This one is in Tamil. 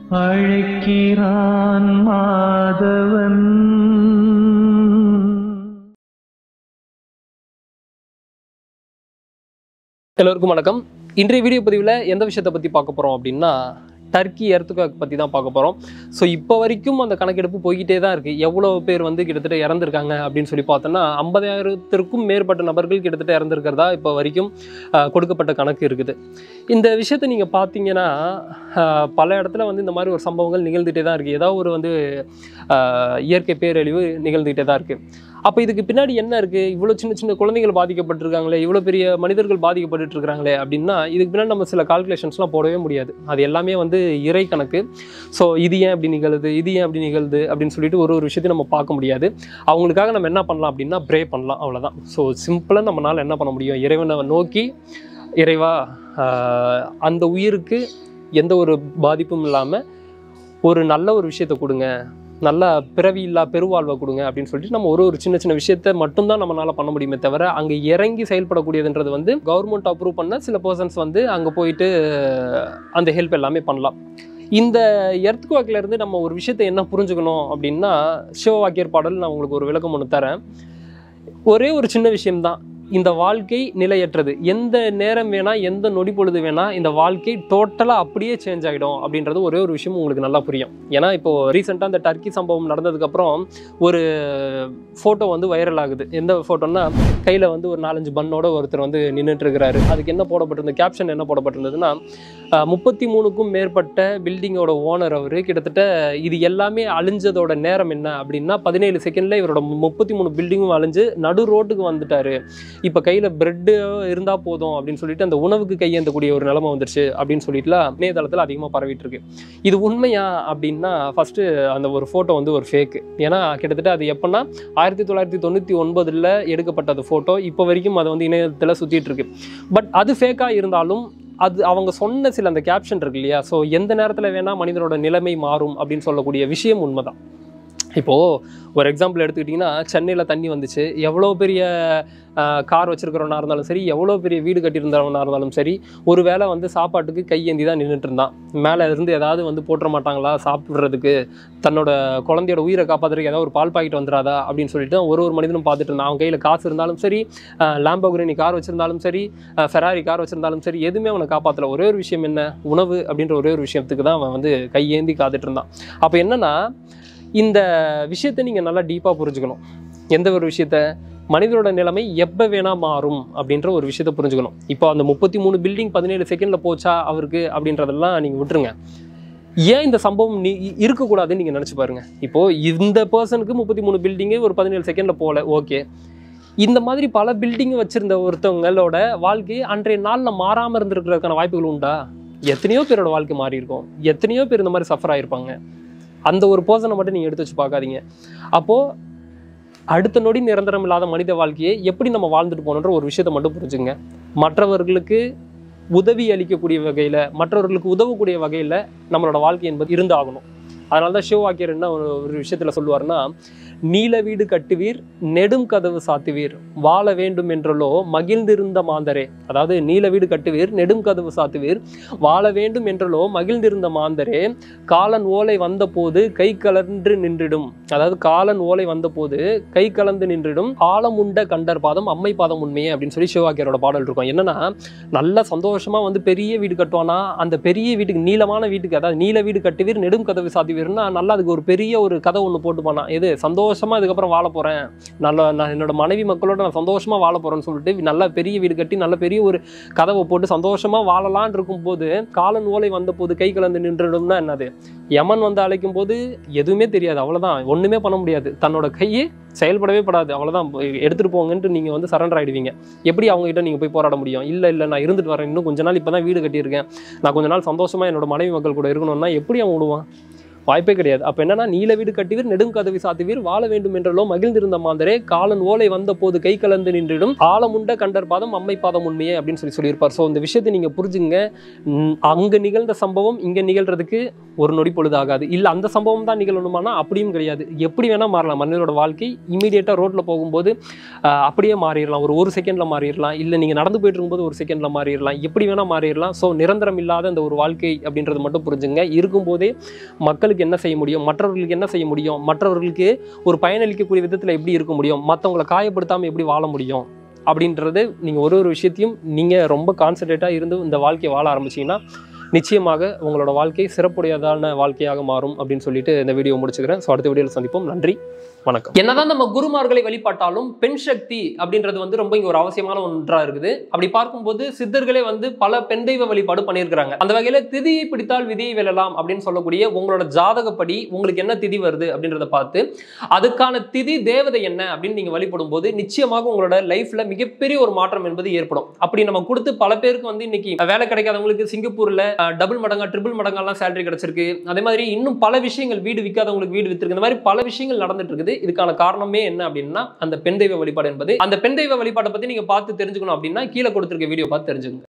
அழைக்கிறான் மாதவன் எல்லோருக்கும் வணக்கம் இன்றைய வீடியோ பதிவில் எந்த விஷயத்தை பற்றி பார்க்க போகிறோம் அப்படின்னா டர்க்கி எர்த்துக்கு பற்றி தான் பார்க்க போகிறோம் ஸோ இப்போ வரைக்கும் அந்த கணக்கெடுப்பு போய்கிட்டே தான் இருக்குது எவ்வளோ பேர் வந்து கிட்டத்தட்ட இறந்துருக்காங்க அப்படின்னு சொல்லி பார்த்தோன்னா ஐம்பதாயிரத்திற்கும் மேற்பட்ட நபர்கள் கிட்டத்தட்ட இறந்துருக்கிறதா இப்போ வரைக்கும் ஆஹ், கொடுக்கப்பட்ட கணக்கு இருக்குது இந்த விஷயத்தை நீங்கள் பார்த்தீங்கன்னா ஆஹ், பல இடத்துல வந்து இந்த மாதிரி ஒரு சம்பவங்கள் நிகழ்ந்துகிட்டே தான் இருக்குது ஏதாவது ஒரு வந்து ஆஹ், இயற்கை பேரழிவு நிகழ்ந்துகிட்டே தான் இருக்குது அப்போ இதுக்கு பின்னாடி என்ன இருக்குது இவ்வளோ சின்ன சின்ன குழந்தைகள் பாதிக்கப்பட்டிருக்காங்களே இவ்வளோ பெரிய மனிதர்கள் பாதிக்கப்பட்டு இருக்காங்களே அப்படின்னா இதுக்கு பின்னாடி நம்ம சில கால்குலேஷன்ஸ்லாம் போடவே முடியாது அது எல்லாமே வந்து இறை கணக்கு ஸோ இது ஏன் அப்படி நிகழுது இது ஏன் அப்படி நிகழுது அப்படின்னு சொல்லிட்டு ஒரு ஒரு விஷயத்தையும் நம்ம பார்க்க முடியாது அவங்களுக்காக நம்ம என்ன பண்ணலாம் அப்படின்னா ப்ரே பண்ணலாம் அவ்வளோதான் ஸோ சிம்பிளாக நம்மளால் என்ன பண்ண முடியும் இறைவனை நோக்கி இறைவா ஆஹ், அந்த உயிருக்கு எந்த ஒரு பாதிப்பும் இல்லாமல் ஒரு நல்ல ஒரு விஷயத்தை கொடுங்க நல்ல பிறவி இல்லா பெருவாழ்வை கொடுங்க அப்படின்னு சொல்லிட்டு நம்ம ஒரு ஒரு சின்ன சின்ன விஷயத்த மட்டும்தான் நம்மளால பண்ண முடியுமே தவிர அங்கே இறங்கி செயல்படக்கூடியதுன்றது வந்து கவர்மெண்ட் அப்ரூவ் பண்ண சில பர்சன்ஸ் வந்து அங்கே போயிட்டு அந்த ஹெல்ப் எல்லாமே பண்ணலாம் இந்த எர்த்குவாக்கில் இருந்து நம்ம ஒரு விஷயத்தை என்ன புரிஞ்சுக்கணும் அப்படின்னா சிவவாக்கியர் பாடல் நான் உங்களுக்கு ஒரு விளக்கம் ஒன்று தரேன் ஒரே ஒரு சின்ன விஷயம்தான் இந்த வாழ்க்கை நிலையற்றது எந்த நேரம் வேணா எந்த நொடி பொழுது வேணா இந்த வாழ்க்கை டோட்டலாக அப்படியே சேஞ்ச் ஆகிடும் அப்படின்றது ஒரே ஒரு விஷயம் உங்களுக்கு நல்லா புரியும் ஏன்னா இப்போ ரீசெண்டாக இந்த டர்க்கி சம்பவம் நடந்ததுக்கப்புறம் ஒரு ஃபோட்டோ வந்து வைரல் ஆகுது எந்த ஃபோட்டோன்னா கையில் வந்து ஒரு நாலஞ்சு பண்ணோட ஒருத்தர் வந்து நின்றுட்டு இருக்கிறாரு அதுக்கு என்ன போடப்பட்டிருந்த கேப்ஷன் என்ன போடப்பட்டிருந்ததுன்னா முப்பத்தி மூணுக்கும் மேற்பட்ட பில்டிங்கோட ஓனர் அவர் கிட்டத்தட்ட இது எல்லாமே அழிஞ்சதோட நேரம் என்ன அப்படின்னா பதினேழு செகண்ட்ல இவரோட முப்பத்தி மூணு பில்டிங்கும் அழிஞ்சு நடு ரோட்டுக்கு வந்துட்டாரு இப்போ கையில் பிரெட்டு இருந்தால் போதும் அப்படின்னு சொல்லிட்டு அந்த உணவுக்கு கையேந்தக்கூடிய ஒரு நிலைமை வந்துருச்சு அப்படின்னு சொல்லிட்டுலாம் இணையதளத்தில் அதிகமாக பரவிட்டு இருக்கு இது உண்மையா அப்படின்னா ஃபர்ஸ்ட் அந்த ஒரு ஃபோட்டோ வந்து ஒரு ஃபேக்கு ஏன்னா கிட்டத்தட்ட அது எப்போன்னா ஆயிரத்தி தொள்ளாயிரத்தி தொண்ணூற்றி ஒன்பதில் எடுக்கப்பட்ட அந்த ஃபோட்டோ இப்போ வரைக்கும் அது வந்து இணையத்தில் சுற்றிட்டு இருக்கு பட் அது ஃபேக்காக இருந்தாலும் அது அவங்க சொன்ன சில அந்த கேப்ஷன் இருக்கு இல்லையா ஸோ எந்த நேரத்தில் வேணால் மனிதனோட நிலைமை மாறும் அப்படின்னு சொல்லக்கூடிய விஷயம் உண்மைதான் இப்போது ஒரு எக்ஸாம்பிள் எடுத்துக்கிட்டிங்கன்னா சென்னையில் தண்ணி வந்துச்சு எவ்வளோ பெரிய கார் வச்சிருக்கிறவனா இருந்தாலும் சரி எவ்வளோ பெரிய வீடு கட்டியிருந்தவனா இருந்தாலும் சரி ஒரு வேளை வந்து சாப்பாட்டுக்கு கையேந்தி தான் நின்றுட்டு இருந்தான் மேலே இருந்து ஏதாவது வந்து போட்டுற மாட்டாங்களா சாப்பிட்றதுக்கு தன்னோட குழந்தையோட உயிரை காப்பாற்றுறதுக்கு ஏதாவது ஒரு பால் பாக்கெட் வந்துடாதா அப்படின்னு சொல்லிட்டு தான் ஒரு ஒரு மனிதனும் பார்த்துட்டு இருந்தான் அவன் கையில் காசு இருந்தாலும் சரி லாம்போகிரினி கார் வச்சிருந்தாலும் சரி ஃபெராரி கார் வச்சிருந்தாலும் சரி எதுவுமே அவனை காப்பாற்றல ஒரே ஒரு விஷயம் என்ன உணவு அப்படின்ற ஒரே ஒரு விஷயத்துக்கு தான் அவன் வந்து கையேந்தி காத்துட்டு இருந்தான் அப்போ என்னன்னா இந்த விஷயத்தை நீங்கள் நல்லா டீப்பாக புரிஞ்சுக்கணும் எந்த ஒரு விஷயத்த மனிதனோட நிலைமை எப்போ வேணா மாறும் அப்படின்ற ஒரு விஷயத்தை புரிஞ்சுக்கணும் இப்போ அந்த முப்பத்தி மூணு பில்டிங் பதினேழு செகண்டில் போச்சா அவருக்கு அப்படின்றதெல்லாம் நீங்கள் விட்டுருங்க ஏன் இந்த சம்பவம் நீ இருக்கக்கூடாதுன்னு நீங்கள் நினச்சி பாருங்க இப்போது இந்த பர்சனுக்கு முப்பத்தி மூணு பில்டிங்கு ஒரு பதினேழு செகண்டில் போகல ஓகே இந்த மாதிரி பல பில்டிங் வச்சிருந்த ஒருத்தவங்களோட வாழ்க்கை அன்றைய நாளில் மாறாமல் இருந்திருக்கிறதுக்கான வாய்ப்புகள் உண்டா எத்தனையோ பேரோட வாழ்க்கை மாறி இருக்கும் எத்தனையோ பேர் இந்த மாதிரி சஃபர் ஆயிருப்பாங்க அந்த ஒரு பர்சனை மட்டும் நீங்கள் எடுத்து வச்சு பார்க்காதீங்க அப்போது அடுத்த நொடி நிரந்தரம் இல்லாத மனித வாழ்க்கையை எப்படி நம்ம வாழ்ந்துட்டு போகணுன்ற ஒரு விஷயத்தை மட்டும் புரிஞ்சுங்க மற்றவர்களுக்கு உதவி அளிக்கக்கூடிய வகையில் மற்றவர்களுக்கு உதவக்கூடிய வகையில் நம்மளோட வாழ்க்கை என்பது இருந்தாகணும் அதனால தான் சிவவாக்கியர் என்ன ஒரு ஒரு விஷயத்தில் சொல்லுவார்னா நீல வீடு கட்டுவீர் நெடும் கதவு சாத்துவீர் வாழ வேண்டும் என்றலோ மகிழ்ந்திருந்த மாந்தரே அதாவது நீல வீடு கட்டுவீர் நெடும் கதவு சாத்துவீர் வாழ வேண்டும் என்றலோ மகிழ்ந்திருந்த மாந்தரே காலன் ஓலை வந்தபோது கை கலன்று நின்றிடும் அதாவது காலன் ஓலை வந்தபோது கை கலந்து நின்றிடும் ஆழமுண்ட கண்டர் பாதம் அம்மை பாதம் உண்மையே அப்படின்னு சொல்லி சிவவாக்கியரோட பாடல் இருக்கும் என்னன்னா நல்ல சந்தோஷமா வந்து பெரிய வீடு கட்டுவானா அந்த பெரிய வீட்டுக்கு நீளமான வீட்டுக்கு அதாவது நீல வீடு கட்டுவீர் நெடும் கதவு சாத்துவீர்னா நல்லா அதுக்கு ஒரு பெரிய ஒரு கதை ஒன்று போட்டு போனான் எது சந்தோஷமா இதுக்கப்புறம் வாழ போறேன் நல்ல நான் என்னோட மனைவி மக்களோட நான் சந்தோஷமா வாழ போறேன்னு சொல்லிட்டு நல்ல பெரிய வீடு கட்டி நல்ல பெரிய ஒரு கதவை போட்டு சந்தோஷமா வாழலான் இருக்கும்போது காலன் ஓலை வந்த போது கை கலந்து நின்றுடும்னா என்னது யமன் வந்து அழைக்கும் போது எதுவுமே தெரியாது அவ்வளவுதான் ஒண்ணுமே பண்ண முடியாது தன்னோட கையே செயல்படவே படாது அவ்வளவுதான் எடுத்துட்டு போங்கன்ட்டு நீங்க வந்து சரண்டர் ஆயிடுவீங்க எப்படி அவங்க கிட்ட நீங்க போய் போராட முடியும் இல்ல இல்ல நான் இருந்துட்டு வரேன் இன்னும் கொஞ்ச நாள் இப்பதான் வீடு கட்டியிருக்கேன் நான் கொஞ்ச நாள் சந்தோஷமா என்னோட மனைவி மக்கள் கூட இருக்கணும்னா எப்படி அவன் விடுவான் வாய்ப்பே கிடையாது அப்போ என்னன்னா நீல வீடு கட்டுவீர் நெடுங்கதவி சாத்துவீர் வாழ வேண்டும் என்றாலோ மகிழ்ந்திருந்த மாந்தரே காலன் ஓலை வந்த போது கை கலந்து நின்றிடும் ஆழமுண்ட கண்டர் பாதம் அம்மை பாதம் உண்மையே அப்படின்னு சொல்லி சொல்லியிருப்பார் ஸோ இந்த விஷயத்தை நீங்க புரிஞ்சுங்க ம், அங்க நிகழ்ந்த சம்பவம் இங்க நிகழ்றதுக்கு ஒரு நொடி பொழுது ஆகாது இல்ல அந்த சம்பவம் தான் நிகழணுமானா அப்படியும் கிடையாது எப்படி வேணா மாறலாம் மனிதனோட வாழ்க்கை இமீடியட்டா ரோட்ல போகும்போது ஆஹ், அப்படியே மாறிடலாம் ஒரு ஒரு செகண்ட்ல மாறிடலாம் இல்ல நீங்க நடந்து போயிட்டு இருக்கும்போது ஒரு செகண்ட்ல மாறிடலாம் எப்படி வேணா மாறிடலாம் ஸோ நிரந்தரம் இல்லாத இந்த ஒரு வாழ்க்கை அப்படின்றது மட்டும் புரிஞ்சுங்க இருக்கும்போதே மக்களுக்கு என்ன செய்ய முடியும் மற்றவர்களுக்கு என்ன செய்ய முடியும் மற்றவர்களுக்கு ஒரு பயனளிக்கக்கூடிய விதத்துல எப்படி இருக்க முடியும் மற்றவங்களை காயப்படுத்தாம எப்படி வாழ முடியும் அப்படின்றது நீங்கள் ஒரு ஒரு விஷயத்தையும் நீங்கள் ரொம்ப கான்சன்ட்ரேட்டாக இருந்து இந்த வாழ்க்கையை வாழ ஆரம்பிச்சீங்கன்னா நிச்சயமாக உங்களோட வாழ்க்கை சிறப்புடையதான வாழ்க்கையாக மாறும் அப்படின்னு சொல்லிட்டு இந்த வீடியோ முடிச்சுக்கிறேன் ஸோ அடுத்த வீடியோவில் சந்திப்போம் நன்றி வணக்கம் என்னதான் நம்ம குருமார்களை வழிபாட்டாலும் பெண் சக்தி அப்படின்றது வந்து ரொம்ப இங்க ஒரு அவசியமான ஒன்றா இருக்குது அப்படி பார்க்கும்போது சித்தர்களே வந்து பல பெண் தெய்வ வழிபாடு பண்ணியிருக்கிறாங்க அந்த வகையில திதியை பிடித்தால் விதியை வெல்லலாம் அப்படின்னு சொல்லக்கூடிய உங்களோட ஜாதகப்படி உங்களுக்கு என்ன திதி வருது அப்படின்றத பார்த்து அதுக்கான திதி தேவதை என்ன அப்படின்னு நீங்க வழிபடும் போது நிச்சயமாக உங்களோட லைஃப்ல மிகப்பெரிய ஒரு மாற்றம் என்பது ஏற்படும் அப்படி நம்ம கொடுத்து பல பேருக்கு வந்து இன்னைக்கு வேலை கிடைக்காதவங்களுக்கு சிங்கப்பூர்ல டபுள் மடங்கா ட்ரிபிள் மடங்கெல்லாம் சேலரி கிடைச்சிருக்கு அதே மாதிரி இன்னும் பல விஷயங்கள் வீடு விற்காதவங்களுக்கு வீடு வித்திருக்கு இந்த மாதிரி பல விஷயங்கள் நடந்துட்டு இருக்குது இதுக்கான காரணமே என்ன அப்படின்னா அந்த பெண் தெய்வ வழிபாடு என்பது அந்த பெண் தெய்வ வழிபாட்டை பத்தி நீங்க பார்த்து தெரிஞ்சுக்கணும் அப்படின்னா கீழே கொடுத்திருக்க வீடியோ பார்த்து தெரிஞ்சுக்கணும்